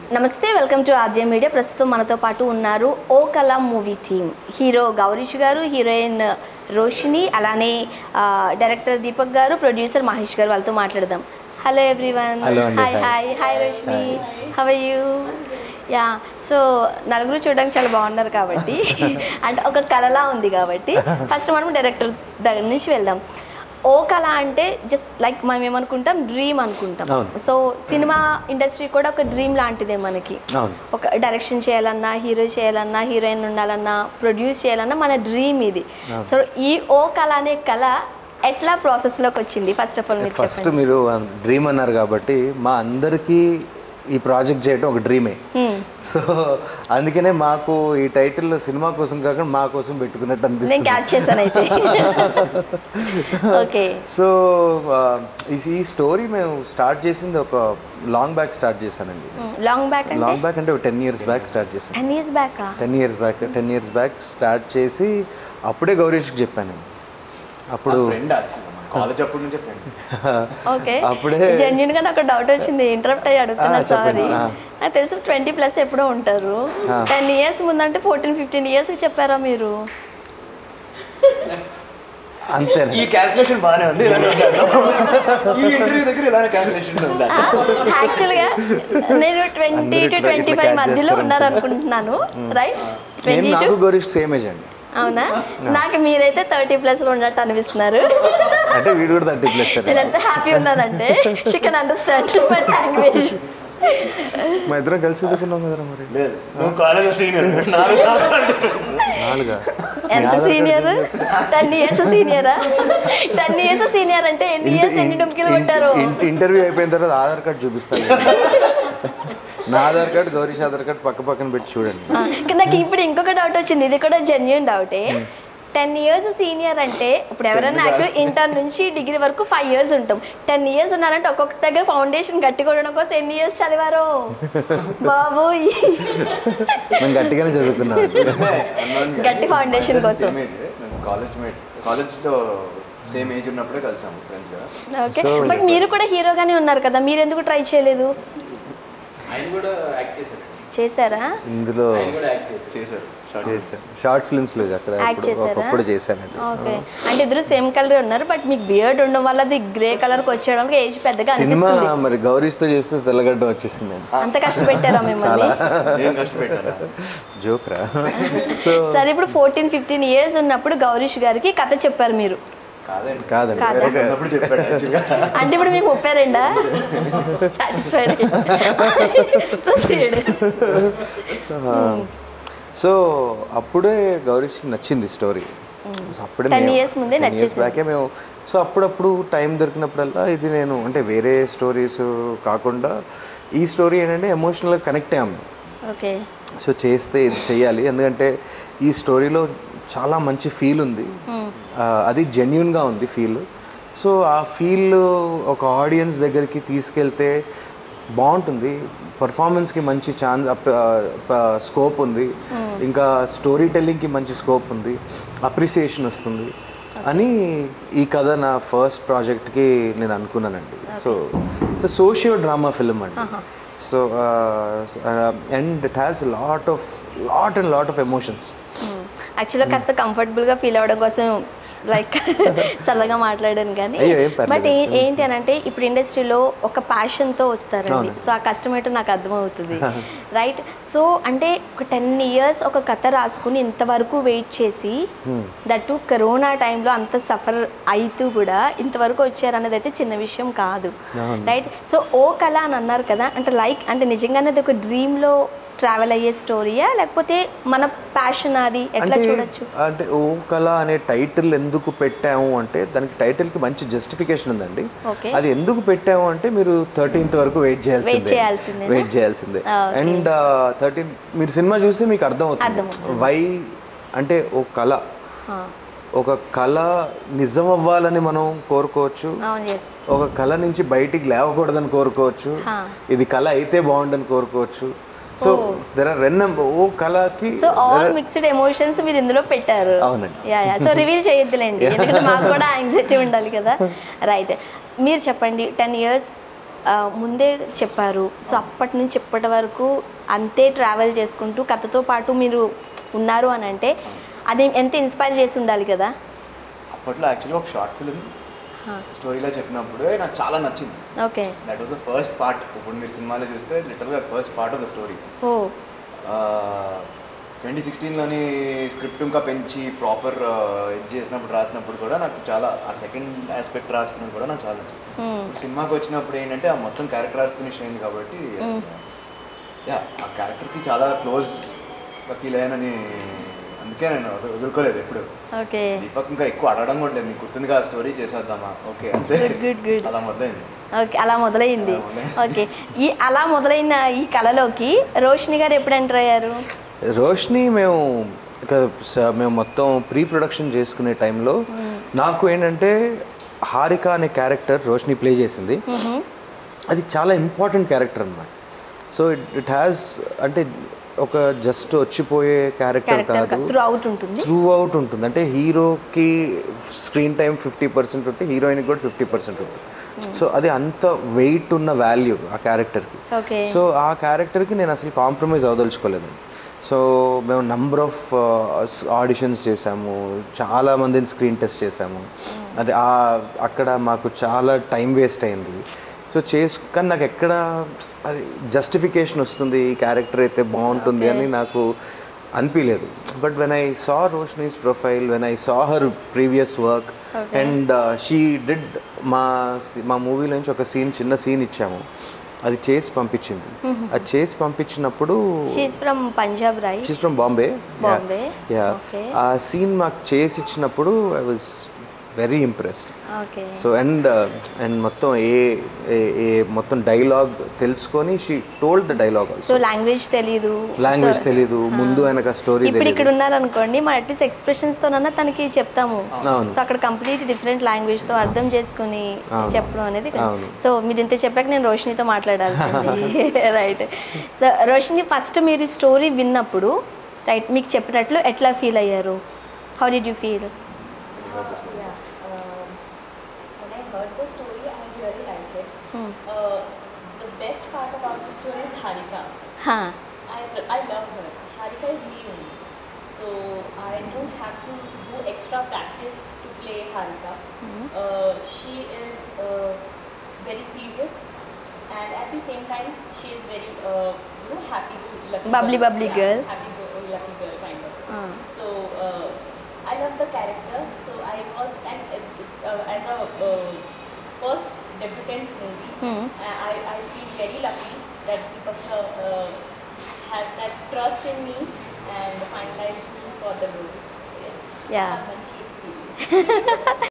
నమస్తే welcome to RJ media ప్రస్తుతం మనతో పాటు ఉన్నారు ఓ కళ మూవీ టీమ్ హీరో గౌరీష్ గారు హీరోయిన్ రోషిని అలానే ఆ, డైరెక్టర్ దీపక్ గారు ప్రొడ్యూసర్ మహేష్ గారు వాళ్ళతో మాట్లాడదాం హలో ఎవ్రీవన్ Hello అండి, hi hi. Hi hi Roshini how you ya so నలుగురు చూడడానికి చాలా బాగున్నారు కాబట్టి అంటే ఒక కళలా ఉంది కాబట్టి ఫస్ట్ మనం డైరెక్టర్ దగ్గర నుంచి వెళ్దాం ఓ కళ అంటే జస్ట్ లైక్ మనం ఏమనుకుంటాం డ్రీమ్ అనుకుంటాం అవును. సో సినిమా ఇండస్ట్రీ కూడా ఒక డ్రీమ్ లాంటిదే మనకి అవును ఒక డైరెక్షన్ చేయాలన్నా హీరో చేయాలన్నా హీరోయిన్ ఉండాలన్నా ప్రొడ్యూస్ చేయాలన్నా మన డ్రీమ్ ఇది సో ఈ ఓ కళ అనే కళ ఎట్లా ప్రాసెస్లోకి వచ్చింది ఫస్ట్ ఆఫ్ ఆల్ మీరు ఫస్ట్ చెప్పండి మీరు డ్రీమ్ అన్నారు కాబట్టి మా అందరికీ ఈ ప్రాజెక్ట్ చేయడం ఒక డ్రీమే Hmm. సో అందుకనే మాకు ఈ టైటిల్ సినిమా కోసం కాకుండా మా కోసం పెట్టుకున్నట్టు నేను అనిపిస్తుంది క్యాచ్ చేశాను అయితే ఓకే సో ఈ స్టోరీ మేము స్టార్ట్ చేసింది ఒక లాంగ్ బ్యాక్ స్టార్ట్ చేశానండి లాంగ్ బ్యాక్ అంటే లాంగ్ బ్యాక్ అంటే ఒక టెన్ ఇయర్స్ బ్యాక్ స్టార్ట్ చేశాను ten years back ten years back ten years back start చేసి అప్పుడే గౌరీష్కి చెప్పాను నేను అప్పుడు ఫ్రెండ్ కాలేజ్ అప్పటి నుంచే ఫ్రెండ్ ఓకే అప్పుడే జెన్యున్ గా నాకు డౌట్ వచ్చింది ఇంటరప్ట్ అయ్యి అడుగుతున్నా ఆ, చెప్పండి. సారీ ఆ. నాకు తెలుసు ట్వంటీ ప్లస్ ఎప్పుడో ఉంటారు టెన్ ఇయర్స్ ముందంటే ఫోర్టీన్ ఫిఫ్టీన్ ఇయర్స్ చెప్పారా మీరు అంతేనే ఈ క్యాల్కులేషన్ బాగానే ఉంది ఇలానే ఉంటాను. ఈ ఇంటర్వ్యూ దగ్గర ఇలానే క్యాల్కులేషన్ ఉంది యాక్చువల్ గా నేను ట్వంటీ అందరూ టు ఇట్లా- ట్వంటీ ఇట్లా ఫైవ్ catch మధ్యలో చేస్తారు ఉన్నారు అనుకుంటున్నాను రైట్ నేను ట్వంటీ నాకు టూ గౌరీష్ సేమ్ ఏజ్ అండి అవునా నాకు మీరైతే థర్టీ ప్లస్ లో ఉన్నట్టు అనిపిస్తున్నారు అంటే వీడు కూడా థర్టీ ప్లస్ సార్ నేను ఎంత హ్యాపీ ఉన్నానంటే she can understand my language మా ఇద్దరం కలిసి చదువుకున్నాం కదరా మరి లేదు నువ్వు కాలేజ్ సీనియర్ నాలుగు సంవత్సరాలు difference. నాలుగా ఎంత సీనియర్ టెన్ ఇయర్స్ సీనియరా టెన్ ఇయర్స్ సీనియర్ అంటే ఎన్ని ఇయర్స్ ఎన్ని డుమ్కిలు కొట్టారు ఇంటర్వ్యూ అయిపోయిన తర్వాత ఆధార్ కార్డ్ చూపిస్తాను నా ఆధార్ కార్డ్ గౌరీష్ ఆధార్ కార్డ్ పక్క పక్కన పెట్టి చూడండి ఆ, కానీ నాకు ఇప్పుడు ఇంకొక డౌట్ వచ్చింది ఇది కూడా జెన్యున్ డౌటే టెన్ ఇయర్స్ సీనియర్ అంటే ఇప్పుడు ఎవరైనా యాక్చువల్ ఇంటర్ నుంచి డిగ్రీ వరకు ఫైవ్ ఇయర్స్ ఉంటాం టెన్ ఇయర్స్ ఉన్నారంటే ఒక్కొక్క దగ్గర ఫౌండేషన్ గట్టి కొట్టడం కోసం ఎన్ని ఇయర్స్ చదివారు బాబు మేము గట్టిగానే చదువుకున్నాం Unknown గా. గట్టి ఫౌండేషన్ కోసం Same age. మేము కాలేజ్ మేట్ కాలేజ్లో సేమ్ ఏజ్ ఉన్నప్పుడే కలిసాము ఫ్రెండ్స్ గా ఓకే So- బట్ మీరు కూడా హీరోగానే ఉన్నారు కదా మీరు ఎందుకు ట్రై చేయలేదు ఆయన కూడా యాక్ట్ చేశారు చేశారా ఇందులో ఆయన కూడా యాక్ట్ చేశారు చేశారు షార్ట్ చేశాను షార్ట్ ఫిల్మ్స్ లో అక్కడ Act అప్పుడు- చేశారా? ఒకప్పుడు చేశానండి ఓకే అంటే ఇద్దరు సేమ్ కలర్ ఉన్నారు బట్ మీకు బియర్డ్ ఉండడం వల్ల అది గ్రే కలర్ కి వచ్చేయడానికి ఏజ్ పెద్దగా సినిమా అనిపిస్తుంది మరి గౌరీష్ తో చేస్తే తెల్లగడ్డ వచ్చేసింది అంత కష్టపెట్టారా మిమ్మల్ని నేను కష్టపెట్టాను జోక్ రా సో సరే ఇప్పుడు ఫోర్టీన్ ఫిఫ్టీన్ ఇయర్స్ ఉన్నప్పుడు గౌరీష్ గారికి కథ చెప్పారు మీరు కాదండి కాదండి కాదా? ఒక- ఉన్నప్పుడు చెప్పాడు యాక్చువల్గా అంటే ఇప్పుడు మీకు ముప్పై రెండా సాటిస్ఫైడ్ సో అప్పుడే గౌరీష్ నచ్చింది స్టోరీ సో అప్పుడే 10 years ముందే నచ్చేసింది. బ్యాకే మేము సో అప్పుడప్పుడు టైం దొరికినప్పుడల్లా ఇది నేను అంటే వేరే స్టోరీస్ కాకుండా ఈ స్టోరీ ఏంటంటే ఎమోషనల్గా కనెక్ట్ అయ్యాము ఓకే సో చేస్తే ఇది చేయాలి ఎందుకంటే ఈ స్టోరీలో చాలా మంచి ఫీల్ ఉంది ఆ, అది జెన్యున్గా ఉంది ఫీల్ సో ఆ ఫీల్ ఒక ఆడియన్స్ దగ్గరికి తీసుకెళ్తే బాగుంటుంది పర్ఫార్మెన్స్కి మంచి ఛాన్స్ స్కోప్ ఉంది ఇంకా స్టోరీ టెల్లింగ్కి మంచి స్కోప్ ఉంది అప్రిసియేషన్ వస్తుంది అని ఈ కథ నా ఫస్ట్ ప్రాజెక్ట్కి నేను అనుకున్నానండి so it's socio drama film అండి so and it has lot of lot and lot of emotions యాక్చువల్గా కాస్త కంఫర్టబుల్గా ఫీల్ అవ్వడం కోసం లైక్ చల్లగా మాట్లాడాను కానీ అయ్యో, ఏం పర్లేదు. బట్ ఏంటి అని అంటే ఇప్పుడు ఇండస్ట్రీలో ఒక ప్యాషన్తో వస్తారండి అవును. సో ఆ కష్టం ఏంటో నాకు అర్థమవుతుంది రైట్ సో అంటే ఒక టెన్ ఇయర్స్ ఒక కథ రాసుకుని ఇంతవరకు వెయిట్ చేసి దట్టు కరోనా టైంలో అంత సఫర్ అవుతూ కూడా ఇంతవరకు వచ్చారన్నది అయితే చిన్న విషయం కాదు అవును. రైట్ సో ఓ కళ అని అన్నారు కదా అంటే లైక్ అంటే నిజంగానే అది ఒక డ్రీమ్లో ట్రావెల్ అయ్యే స్టోరీయా లేకపోతే మన ప్యాషన్ అది ఎట్లా అంటే చూడొచ్చు అంటే ఓ కళ అనే టైటిల్ ఎందుకు పెట్టాము అంటే దానికి టైటిల్కి మంచి జస్టిఫికేషన్ ఉందండి Okay. అది ఎందుకు పెట్టాము అంటే మీరు థర్టీన్త్ వరకు వెయిట్ చేయాల్సిందే చేయాల్సిందేనా? వెయిట్ చేయాల్సిందే Ah, okay. అండ్ థర్టీన్ మీరు సినిమా చూస్తే మీకు అర్థమవుతుంది అర్థమవుతుంది. వై అంటే ఓ కళ ఆ, ఒక కళ నిజం అవ్వాలని మనం కోరుకోవచ్చు అవును ఎస్ ఒక కళ నుంచి బయటికి లేవకూడదని కోరుకోవచ్చు హా. ఇది కళ అయితే బాగుండని కోరుకోవచ్చు సో దెర్ ఆర్ రెన్ ఓ కళకి సో ఆల్ మిక్స్డ్ ఎమోషన్స్ మీరు ఇందులో పెట్టారు అవునండి. యా యా సో రివీల్ చేయొద్దులేండి ఎందుకంటే మాకు కూడా యాంగ్జైటీ ఉండాలి కదా రైట్ మీరు చెప్పండి టెన్ ఇయర్స్ ఆ, ముందే చెప్పారు సో అప్పటి నుంచి ఇప్పటి వరకు అంతే ట్రావెల్ చేసుకుంటూ కథతో పాటు మీరు ఉన్నారు అని అంటే అది ఎంత ఇన్స్పైర్ చేసి ఉండాలి కదా అప్పట్లో యాక్చువల్గా ఒక షార్ట్ ఫిల్మ్ స్టోరీలో చెప్పినప్పుడు నాకు చాలా నచ్చింది okay that was the first part ఇప్పుడు మీరు సినిమాలో చూస్తే లిటరల్గా first part of the story ఓ ట్వంటీ సిక్స్టీన్లోని స్క్రిప్ట్ ఇంకా పెంచి ప్రాపర్ ఇది చేసినప్పుడు రాసినప్పుడు కూడా నాకు చాలా ఆ సెకండ్ ఆస్పెక్ట్ రాసుకున్నది కూడా నాకు చాలా నచ్చింది Hmm. ఇప్పుడు సినిమాకి వచ్చినప్పుడు ఏంటంటే ఆ మొత్తం క్యారెక్టర్ ఆర్ట్ ఫినిష్ అయింది కాబట్టి యా ఆ క్యారెక్టర్కి చాలా క్లోజ్గా ఫీల్ అయ్యానని అందుకే నేను వద- వదులుకోలేదు ఎప్పుడు ఓకే దీపక్ ఇంకా ఎక్కువ అడగడం కూడా లేదు మీకు గుర్తుందిగా ఆ స్టోరీ చేసేద్దామా ఓకే అంతే Good, good, good. అలా మొదలైంది ఓకే అలా మొదలైంది అలా మొదలైంది. ఓకే ఈ అలా మొదలైన ఈ కళలోకి రోషిని గారు ఎప్పుడు ఎంటర్ అయ్యారు రోష్ని మేము ఇక స- మేము మొత్తం ప్రీ ప్రొడక్షన్ చేసుకునే టైంలో నాకు ఏంటంటే హారిక అనే క్యారెక్టర్ రోష్ని ప్లే చేసింది అది చాలా ఇంపార్టెంట్ క్యారెక్టర్ అన్నమాట సో ఇట్ ఇట్ హ్యాస్ అంటే ఒక జస్ట్ వచ్చిపోయే క్యారెక్టర్ క్యారెక్టర్ కాదు త్రూ అవుట్ ఉంటుంది త్రూ అవుట్ ఉంటుంది అంటే హీరోకి స్క్రీన్ టైం ఫిఫ్టీ పర్సెంట్ ఉంటే హీరోయిన్కి కూడా ఫిఫ్టీ పర్సెంట్ ఉంటుంది సో అది అంత వెయిట్ ఉన్న వాల్యూ ఆ క్యారెక్టర్కి ఓకే సో ఆ క్యారెక్టర్కి నేను అసలు కాంప్రమైజ్ అవదలుచుకోలేదు సో మేము నంబర్ ఆఫ్ ఆడిషన్స్ చేసాము చాలా మందిని స్క్రీన్ టెస్ట్ చేసాము అంటే ఆ అక్కడ మాకు చాలా టైం వేస్ట్ అయింది సో చేసు కానీ నాకు ఎక్కడ అది జస్టిఫికేషన్ వస్తుంది ఈ క్యారెక్టర్ అయితే బాగుంటుంది అని నాకు అనిపించలేదు but when I saw Roshni's profile when I saw her previous work and she did మా మా మూవీలో నుంచి ఒక సీన్ చిన్న సీన్ ఇచ్చాము అది చేసి పంపించింది అది చేసి పంపించినప్పుడు she from Punjab right she's from Bombay Bombay. Yeah Okay. ఆ సీన్ మాకు చేసి ఇచ్చినప్పుడు I was very impressed okay so and and మొత్తం ఏ ఏ- ఏ మొత్తం డైలాగ్ తెలుసుకొని she told the dialogue so language తెలీదు లాంగ్వేజ్ So, తెలీదు ముందు వెనక స్టోరీ ఇప్పుడు ఇక్కడ తెలియదు ఉన్నారనుకోండి మన అట్లీస్ట్ ఎక్స్ప్రెషన్స్ తోనన్నా తనకి చెప్తాము అవును. సో అక్కడ కంప్లీట్ డిఫరెంట్ లాంగ్వేజ్ తో అర్థం చేసుకుని అవును. చెప్పడం అనేది అవును. సో మీరు ఇంత చెప్పాక నేను రోషినితో మాట్లాడాల్సింది రైట్ సో రోషిని ఫస్ట్ మీరు ఈ స్టోరీ విన్నప్పుడు రైట్ మీకు చెప్పినట్లు ఎట్లా ఫీల్ అయ్యారు how did you feel Yeah. Um, when I heard the story, I really liked it. Hmm. Uh, the best part about the story is Harika. I, I love her. Harika is me only. So I don't have to do extra practice to play Harika. Uh, she is uh, very serious and at the same time she is very uh, you know happy lucky Bubbly, bubbly Yeah, girl. happy go lucky girl kind of. Ah. So uh, I love the character. So I was and uh, uh, as a uh, first debutant movie, Hmm. I, I feel very lucky that Deepak sir, uh, had that trust in me and finalized me for the role. So, Yeah. I have much experience.